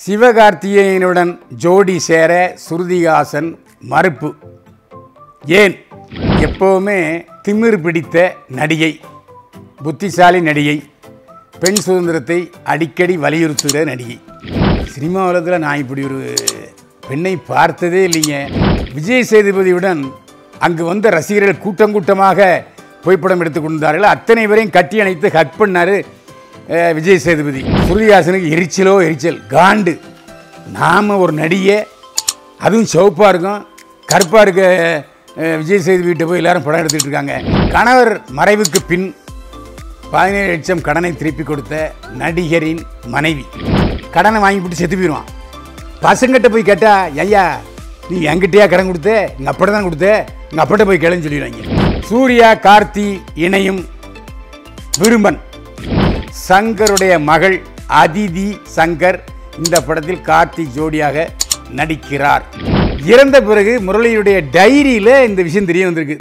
சிவகார்த்திகேயனுடன் ஜோடி சேர சுருதிஹாசன் மறுப்பு ஏன் எப்போவுமே திமிர் பிடித்த நடிகை புத்திசாலி நடிகை பெண் சுதந்திரத்தை அடிக்கடி வலியுறுத்துகிற நடிகை சினிமா உலகத்தில் நான் இப்படி ஒரு பெண்ணை பார்த்ததே இல்லைங்க விஜய் சேதுபதியுடன் அங்கு வந்த ரசிகர்கள் கூட்டம் கூட்டமாக புகைப்படம் எடுத்துக் கொண்டார்கள் அத்தனை பேரையும் கட்டி அணைத்து ஹக் பண்ணாரு அஹ், விஜய் சேதுபதி சுருதிஹாசனுக்கு எரிச்சலோ எரிச்சல் காண்டு நாம ஒரு நடிகை அதுவும் சிவப்பாக இருக்கும் கருப்பாக இருக்க அஹ், விஜய் சேது வீட்டை போய் எல்லாரும் படம் எடுத்துட்டு இருக்காங்க கணவர் மறைவுக்கு பின் பதினேழு லட்சம் கடனை திருப்பி கொடுத்த நடிகரின் மனைவி கடனை வாங்கிவிட்டு செத்து போயிடுவான் பசங்கிட்ட போய் கேட்டா ஐயா நீ என்கிட்டயா கடன் கொடுத்த எங்கள் அப்பட தான் கொடுத்த எங்கள் அப்பட்ட போய் கேளுன்னு சொல்லிடுவாங்க சூர்யா கார்த்தி இணையும் விரும்பன் சங்கருடைய மகள் அதிதி சங்கர் இந்த படத்தில் கார்த்தி ஜோடியாக நடிக்கிறார் இறந்த பிறகு முரளியுடைய டைரியில இந்த விஷயம் தெரிய வந்திருக்கு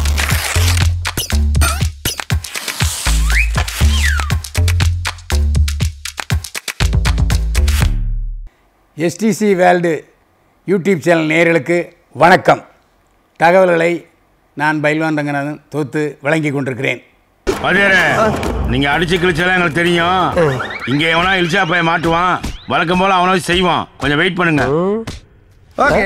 எஸ்டிசி வேர்ல்டு யூடியூப் சேனல் நேயர்களுக்கு வணக்கம் தகவல்களை நான் பைல்வான் ரங்கநாதன் தொகுத்து வழங்கி கொண்டிருக்கிறேன் வாத்தியாரே நீங்க அடிச்சு கிழிச்சாலும் எங்களுக்கு தெரியும் இங்க எவனா இழிச்சா போய் மாட்டுவான் வழக்கம் போல அவனை வச்சு செய்வான் கொஞ்சம் வெயிட் பண்ணுங்க ஓகே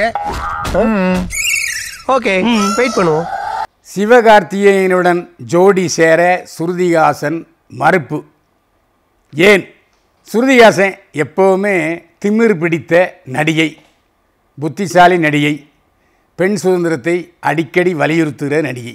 ஓகே வெயிட் பண்ணுவோம் சிவகார்த்திகேயனுடன் ஜோடி சேர சுருதிஹாசன் மறுப்பு ஏன் சுருதிஹாசன் எப்போவுமே திமிர் பிடித்த நடிகை புத்திசாலி நடிகை பெண் சுதந்திரத்தை அடிக்கடி வலியுறுத்துகிற நடிகை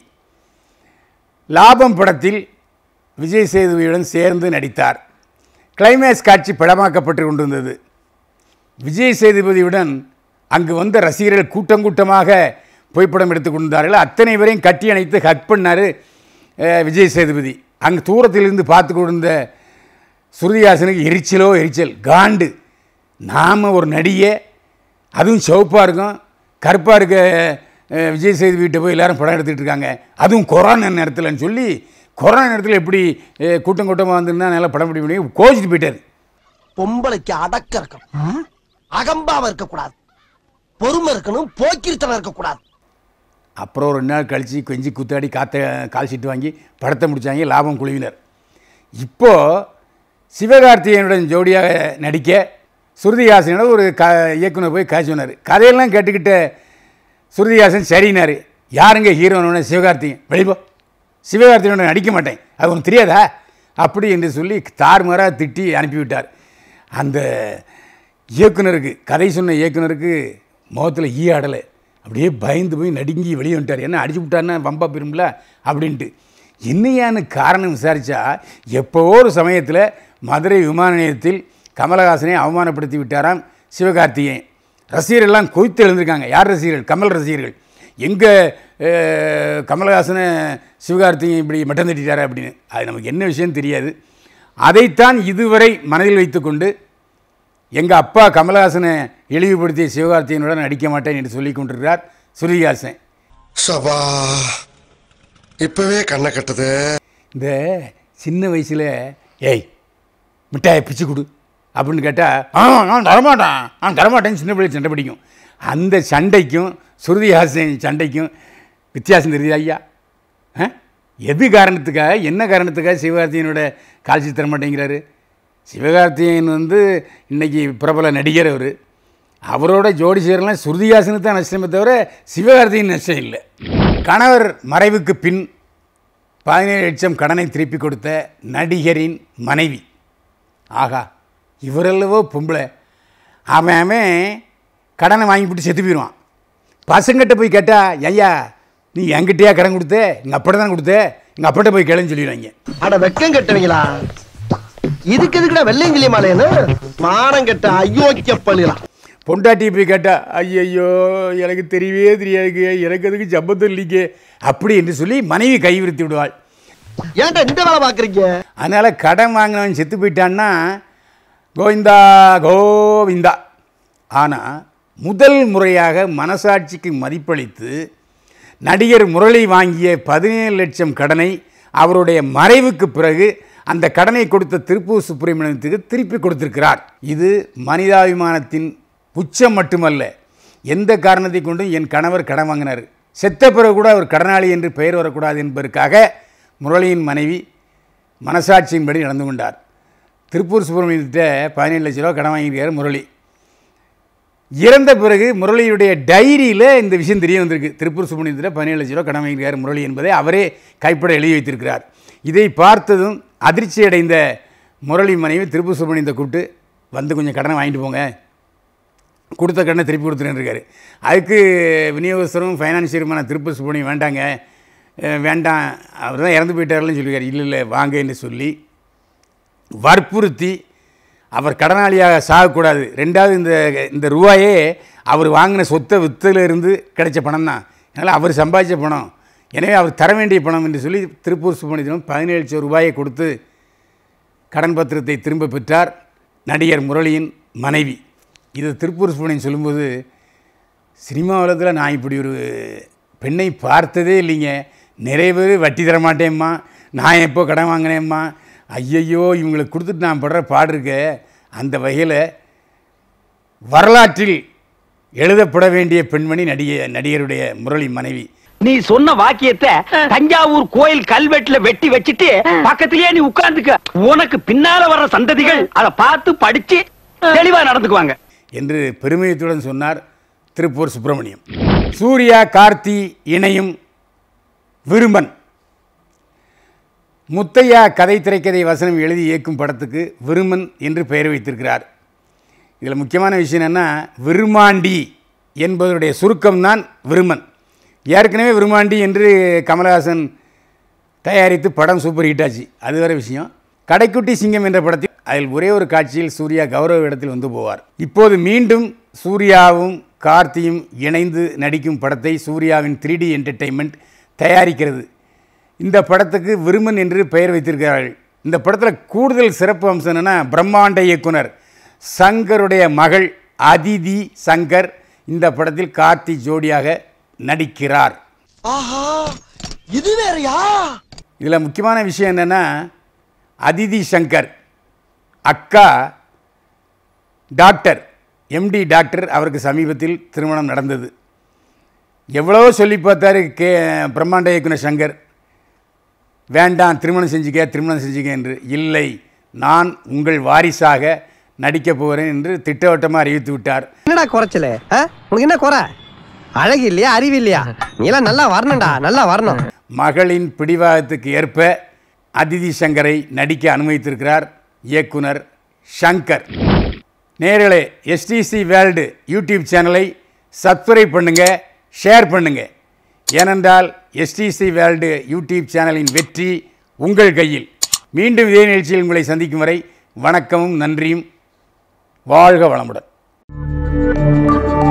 லாபம் படத்தில் விஜய் சேதுபதியுடன் சேர்ந்து நடித்தார் கிளைமேக்ஸ் காட்சி படமாக்கப்பட்டு கொண்டிருந்தது விஜய் சேதுபதியுடன் அங்கு வந்த ரசிகர்கள் கூட்டம் கூட்டமாக புகைப்படம் எடுத்துக் கொண்டார்கள் அத்தனை பேரையும் கட்டி அணைத்து ஹக் பண்ணார் அஹ், விஜய் சேதுபதி அங்கே தூரத்திலிருந்து பார்த்து கொண்டிருந்த சுருதிஹாசனுக்கு எரிச்சலோ எரிச்சல் காண்டு நாம் ஒரு நடிகை அதுவும் சிவப்பாக இருக்கும் கருப்பாக இருக்க அஹ், விஜய் சேது வீட்டை போய் எல்லாரும் படம் எடுத்துகிட்டு இருக்காங்க அதுவும் கொரோனா நேரத்தில்னு சொல்லி கொரோனா நேரத்தில் எப்படி அஹ், கூட்டம் கூட்டமாக வந்துருந்தா நல்லா படம் பிடிக்க முடியும் கோச்சிட்டு போயிட்டார் பொம்பளைக்கு அடக்க இருக்கணும் அகம்பாவம் இருக்கக்கூடாது பொறுமை இருக்கணும் போக்கிரித்தனம் இருக்கக்கூடாது அப்புறம் ஒரு ரெண்டு நாள் கழித்து கொஞ்சி குத்தாடி காத்த கால் ஷீட் வாங்கி படத்தை முடித்தாங்க லாபம் குழுவினர் இப்போது சிவகார்த்திகேயனுடன் ஜோடியாக நடிக்க சுருதிஹாசனோட ஒரு க இயக்குனர் போய் காய்ச்சி சொன்னார் கதையெல்லாம் கேட்டுக்கிட்ட சுருதிஹாசன் சரினார் யாருங்க ஹீரோனோட சிவகார்த்திகேயன் வெளிப்போ சிவகார்த்திகேயனோட நடிக்க மாட்டேன் அது உனக்கு தெரியாதா அப்படி என்று சொல்லி தாறுமாறாக திட்டி அனுப்பிவிட்டார் அந்த இயக்குனருக்கு கதை சொன்ன இயக்குனருக்கு முகத்தில் ஈ ஆடலை அப்படியே பயந்து போய் நடுங்கி வெளியே வந்துட்டார் என்ன அடிச்சு விட்டாருன்னா வம்பா பெரும்ல அப்படின்ட்டு என்னையான்னு காரணம் விசாரித்தா எப்போவோ ஒரு சமயத்தில் மதுரை விமான நிலையத்தில் கமலஹாசனை அவமானப்படுத்தி விட்டாராம் சிவகார்த்திகேயன் ரசிகர்கள் எல்லாம் கொய்த்து எழுந்திருக்காங்க யார் ரசிகர்கள் கமல் ரசிகர்கள் எங்கே கமலஹாசனை சிவகார்த்திகேயன் இப்படி மட்டம் தட்டிட்டாரா அப்படின்னு அது நமக்கு என்ன விஷயம் தெரியாது அதைத்தான் இதுவரை மனதில் வைத்துக்கொண்டு எங்கள் அப்பா கமலஹாசனை இழிவுபடுத்திய சிவகார்த்திகேயனுடன் நடிக்க மாட்டேன் என்று சொல்லிக் கொண்டிருக்கிறார் சுருதிஹாசன் சபா இப்பவே கண்ணை கட்டுது இந்த சின்ன வயசில் ஏய் மிட்டாயை பிச்சு கொடு அப்படின்னு கேட்டால் ஆ நான் தரமாட்டேன் நான் தரமாட்டேன்னு சின்ன பிள்ளை சண்டை பிடிக்கும் அந்த சண்டைக்கும் சுருதிஹாசன் சண்டைக்கும் வித்தியாசம் தெரியுது ஐயா ஆ? எது காரணத்துக்காக என்ன காரணத்துக்காக சிவகார்த்திகேயனோட காட்சி தர மாட்டேங்கிறாரு சிவகார்த்திகேயன் வந்து இன்னைக்கு பிரபல நடிகர் அவர் அவரோட ஜோடி சேரலாம் சுருதிஹாசனுக்கு தான் நஷ்டமே தவிர சிவகார்த்திகேயன் நஷ்டம் இல்லை கணவர் மறைவுக்கு பின் பதினேழு லட்சம் கடனை திருப்பி கொடுத்த நடிகரின் மனைவி ஆகா இவரெல்லவோ பொம்பளை அவன் அவன் கடனை வாங்கிவிட்டு செத்து போயிடுவான் பசங்கிட்ட போய் கேட்டா ஐயா நீ என்கிட்டயா கடன் கொடுத்த எங்கள் அப்பட தான் கொடுத்த எங்கள் அப்பட்ட போய் கேளுன்னு சொல்லிடுவாங்க அட வெக்கம் கட்டுவீங்களா இதுக்கு எதுக்குடா வெள்ளையங்கிலி மாலையன்னு மானம் கெட்ட அயோக்கிய பள்ளிலாம் பொண்டாட்டி போய் கேட்டா ஐயையோ எனக்கு தெரியவே தெரியாதுங்க எனக்கு அதுக்கு ஜப்பத்தும் இல்லைங்க அப்படி என்று சொல்லி மனைவி கைவிரித்து விடுவாள் ஏன்டா இந்த வேலை பாக்குறீங்க அதனால் கடன் வாங்கினவன் செத்து போயிட்டான்னா கோவிந்தா கோவிந்தா ஆனால் முதல் முறையாக மனசாட்சிக்கு மதிப்பளித்து நடிகர் முரளி வாங்கிய பதினேழு லட்சம் கடனை அவருடைய மறைவுக்கு பிறகு அந்த கடனை கொடுத்த திருப்பூர் சுப்பிரமணியத்துக்கு திருப்பி கொடுத்திருக்கிறார் இது மனிதாபிமானத்தின் உச்சம் மட்டுமல்ல எந்த காரணத்தை கொண்டும் என் கணவர் கடன் வாங்கினார் செத்த பிறகு கூட அவர் கடனாளி என்று பெயர் வரக்கூடாது என்பதற்காக முரளியின் மனைவி மனசாட்சியின்படி நடந்து கொண்டார் திருப்பூர் சுப்பிரமணியத்திட்ட பதினேழு லட்ச ரூபா கடன் வாங்கியிருக்கார் முரளி இறந்த பிறகு முரளியுடைய டைரியில் இந்த விஷயம் தெரிய வந்திருக்கு திருப்பூர் சுப்பிரமணியத்தில் பதினேழு லட்ச ரூபா கடன் வாங்கியிருக்கார் முரளி என்பதை அவரே கைப்பட எழுதி வைத்திருக்கிறார் இதை பார்த்ததும் அதிர்ச்சி அடைந்த முரளி மனைவி திருப்பூர் சுப்பிரமணியத்தை கூப்பிட்டு வந்து கொஞ்சம் கடனை வாங்கிட்டு போங்க கொடுத்த கடனை திருப்பி கொடுத்துருன்னு இருக்காரு அதுக்கு விநியோகஸ்தரும் ஃபைனான்சியருமான திருப்பூர் சுப்பிரமணியம் வேண்டாங்க அஹ் வேண்டாம் அவர் தான் இறந்து போயிட்டாருன்னு சொல்லியிருக்காரு இல்லை இல்லை வாங்க என்று சொல்லி வற்புறுத்தி அவர் கடனாளியாக சாகக்கூடாது ரெண்டாவது இந்த இந்த ரூபாயே அவர் வாங்கின சொத்தை வித்திலிருந்து கிடைச்ச பணம் தான் அதனால் அவர் சம்பாதிச்ச பணம் எனவே அவர் தர வேண்டிய பணம் என்று சொல்லி திருப்பூர் சுப்பிரமணியம் பதினேழு லட்சம் ரூபாயை கொடுத்து கடன் பத்திரத்தை திரும்ப பெற்றார் நடிகர் முரளியின் மனைவி இது திருப்பூர் சுப்பிரமணியம் சொல்லும்போது சினிமா உலகத்தில் நான் இப்படி ஒரு பெண்ணை பார்த்ததே இல்லைங்க நிறைய பேர் வட்டி தர மாட்டேம்மா நான் எப்போ கடன் வாங்கினேம்மா ஐயையோ இவங்களுக்கு கொடுத்துட்டு நான் படுற பாடு இருக்க அந்த வகையில் வரலாற்றில் எழுதப்பட வேண்டிய பெண்மணி நடிகை நடிகருடைய முரளி மனைவி நீ சொன்ன வாக்கியத்தை தஞ்சாவூர் கோயில் கல்வெட்டுல வெட்டி வச்சிட்டு பக்கத்திலேயே நீ உட்கார்ந்துக்க உனக்கு பின்னால வர்ற சந்ததிகள் அதை பார்த்து படிச்சு தெளிவா நடந்துக்குவாங்க என்று பெருமிதத்துடன் சொன்னார் திருப்பூர் சுப்பிரமணியம் சூர்யா கார்த்தி இணையும் விரும்பன் முத்தையா கதை திரைக்கதை வசனம் எழுதி இயக்கும் படத்துக்கு விருமன் என்று பெயர் வைத்திருக்கிறார் இதில் முக்கியமான விஷயம் என்னென்னா விருமாண்டி என்பதனுடைய சுருக்கம்தான் விருமன் ஏற்கனவே விருமாண்டி என்று கமலஹாசன் தயாரித்து படம் சூப்பர் ஹிட் ஆச்சு அது வேற விஷயம் கடைக்குட்டி சிங்கம் என்ற படத்தில் அதில் ஒரே ஒரு காட்சியில் சூர்யா கௌரவ இடத்தில் வந்து போவார் இப்போது மீண்டும் சூர்யாவும் கார்த்தியும் இணைந்து நடிக்கும் படத்தை சூர்யாவின் த்ரீ டி என்டர்டெயின்மெண்ட் தயாரிக்கிறது இந்த படத்துக்கு விருமன் என்று பெயர் வைத்திருக்கிறார்கள் இந்த படத்தில் கூடுதல் சிறப்பு அம்சம் என்னென்னா பிரம்மாண்ட இயக்குனர் சங்கருடைய மகள் அதிதி சங்கர் இந்த படத்தில் கார்த்தி ஜோடியாக நடிக்கிறார் ஆஹா இது வேறயா இதில் முக்கியமான விஷயம் என்னென்னா அதிதி சங்கர் அக்கா டாக்டர் எம்டி டாக்டர் அவருக்கு சமீபத்தில் திருமணம் நடந்தது எவ்வளவோ சொல்லி பார்த்தாரு கே பிரம்மாண்ட இயக்குனர் சங்கர் வேண்டாம் திருமணம் செஞ்சுக்க திருமணம் செஞ்சுக்க என்று இல்லை நான் உங்கள் வாரிசாக நடிக்கப் போகிறேன் என்று திட்டவட்டமாக அறிவித்து விட்டார் என்னடா குறைச்சல உனக்கு என்ன குறை அழகு இல்லையா அறிவு இல்லையா நீ எல்லாம் நல்லா வரணும்டா நல்லா வரணும் மகளின் பிடிவாதத்துக்கு ஏற்ப அதிதி சங்கரை நடிக்க அனுமதித்திருக்கிறார் இயக்குனர் சங்கர் நேரலே எஸ்டிசி வேர்ல்டு யூடியூப் சேனலை சப்ஸ்கிரைப் பண்ணுங்க ஷேர் பண்ணுங்க ஏனென்றால் எஸ்டிசி வேர்ல்டு யூடியூப் சேனலின் வெற்றி உங்கள் கையில் மீண்டும் இதே நிகழ்ச்சியில் உங்களை சந்திக்கும் வரை வணக்கமும் நன்றியும் வாழ்க வளமுடன்